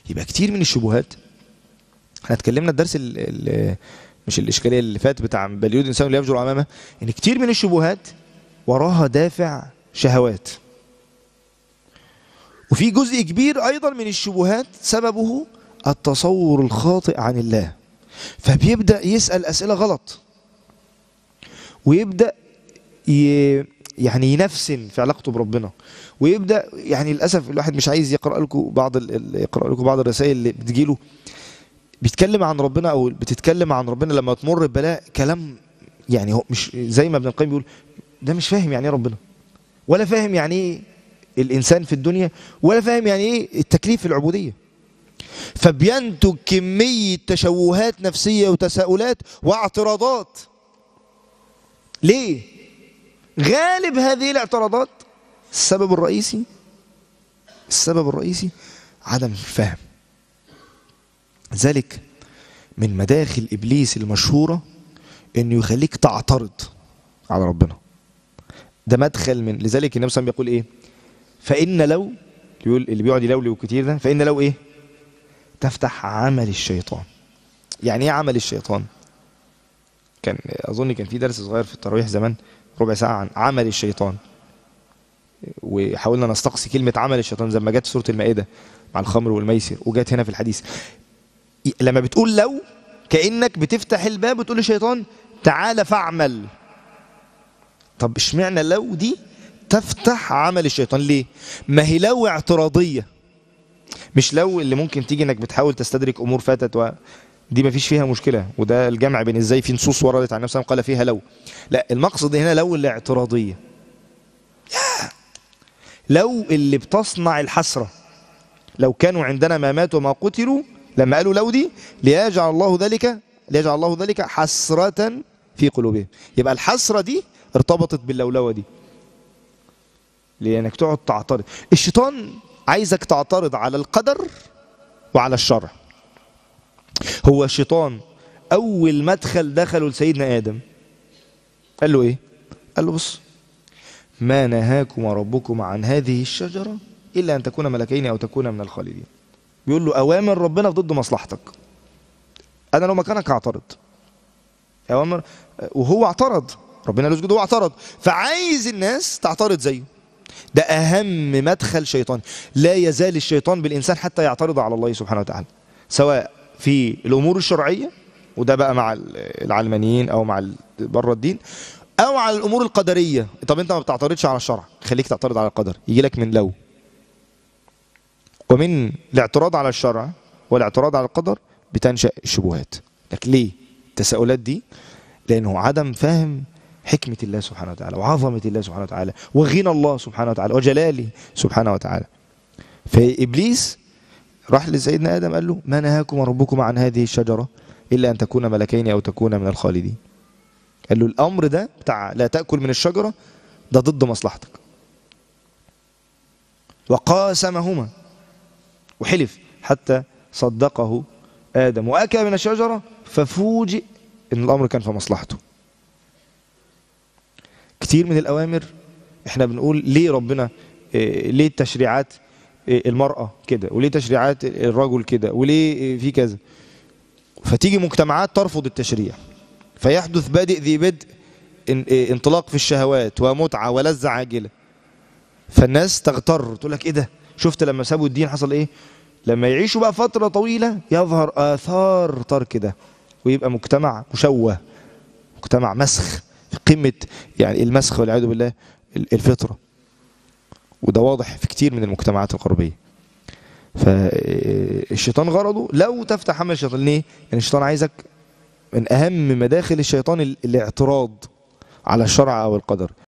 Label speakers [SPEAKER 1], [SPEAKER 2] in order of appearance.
[SPEAKER 1] يبقى كتير من الشبهات احنا اتكلمنا الدرس ال ال مش الاشكاليه اللي فات بتاع بل يريد الانسان ليفجر امامه ان كتير من الشبهات وراها دافع شهوات وفي جزء كبير ايضا من الشبهات سببه التصور الخاطئ عن الله فبيبدا يسال اسئله غلط ويبدا ي... يعني ينفسن في علاقته بربنا ويبدا يعني للاسف الواحد مش عايز يقرا لكم بعض ال... يقرا لكم بعض الرسائل اللي بتجيله بيتكلم عن ربنا او بتتكلم عن ربنا لما تمر ببلاء كلام يعني هو مش زي ما ابن القيم بيقول ده مش فاهم يعني ايه ربنا ولا فاهم يعني ايه الانسان في الدنيا ولا فاهم يعني ايه التكليف في العبوديه فبينتج كميه تشوهات نفسيه وتساؤلات واعتراضات ليه غالب هذه الاعتراضات السبب الرئيسي السبب الرئيسي عدم الفهم ذلك من مداخل ابليس المشهوره انه يخليك تعترض على ربنا ده مدخل من لذلك النبي صلى الله عليه وسلم بيقول ايه فان لو يقول اللي بيقعد يلولو كتير ده فان لو ايه تفتح عمل الشيطان يعني ايه عمل الشيطان كان اظن كان في درس صغير في التراويح زمان ربع ساعه عن عمل الشيطان وحاولنا نستقصي كلمه عمل الشيطان زي ما جت في سوره المائده مع الخمر والميسر وجت هنا في الحديث لما بتقول لو كانك بتفتح الباب وتقول للشيطان تعالى فاعمل طب اشمعنى لو دي تفتح عمل الشيطان ليه ما هي لو اعتراضيه مش لو اللي ممكن تيجي انك بتحاول تستدرك امور فاتت و... دي ما فيش فيها مشكله وده الجمع بين ازاي في نصوص وردت عن نفسها قال فيها لو لا المقصد هنا لو الاعتراضيه لو اللي بتصنع الحسره لو كانوا عندنا ما ماتوا وما قتلوا لما قالوا لو دي ليجعل الله ذلك ليجعل الله ذلك حسرة في قلوبهم يبقى الحسرة دي ارتبطت باللولوة دي لأنك تقعد تعترض الشيطان عايزك تعترض على القدر وعلى الشرع هو الشيطان أول مدخل دخله لسيدنا آدم قال له إيه قال له بص ما نهاكم ربكم عن هذه الشجرة إلا أن تكون ملكين أو تكون من الخالدين بيقول له أوامر ربنا ضد مصلحتك أنا لو مكانك هعترض أوامر وهو اعترض ربنا له اسجد هو اعترض فعايز الناس تعترض زيه ده أهم مدخل شيطان لا يزال الشيطان بالإنسان حتى يعترض على الله سبحانه وتعالى سواء في الأمور الشرعية وده بقى مع العلمانيين أو مع بره الدين أو على الأمور القدرية طب أنت ما بتعترضش على الشرع خليك تعترض على القدر يجي لك من لو ومن الاعتراض على الشرع والاعتراض على القدر بتنشأ الشبهات لكن ليه التساؤلات دي لأنه عدم فهم حكمة الله سبحانه وتعالى وعظمة الله سبحانه وتعالى وغنى الله سبحانه وتعالى وجلاله سبحانه وتعالى فإبليس راح لسيدنا آدم قال له ما نهاكم ربكم عن هذه الشجرة إلا أن تكون ملكين أو تكون من الخالدين قال له الأمر ده بتاع لا تأكل من الشجرة ده ضد مصلحتك وقاسمهما وحلف حتى صدقه آدم وأكل من الشجرة ففوجئ إن الأمر كان في مصلحته كتير من الأوامر احنا بنقول ليه ربنا إيه ليه التشريعات إيه المرأة كده وليه تشريعات الرجل كده وليه إيه في كذا فتيجي مجتمعات ترفض التشريع فيحدث بادئ ذي بدء انطلاق في الشهوات ومتعة ولذة عاجلة فالناس تغتر تقول لك ايه ده شفت لما سابوا الدين حصل ايه لما يعيشوا بقى فترة طويلة يظهر آثار ترك ده ويبقى مجتمع مشوه مجتمع مسخ في قمة يعني المسخ والعياذ بالله الفطرة وده واضح في كتير من المجتمعات الغربية فالشيطان غرضه لو تفتح عمل الشيطان ليه؟ يعني الشيطان عايزك من أهم مداخل الشيطان الاعتراض على الشرع أو القدر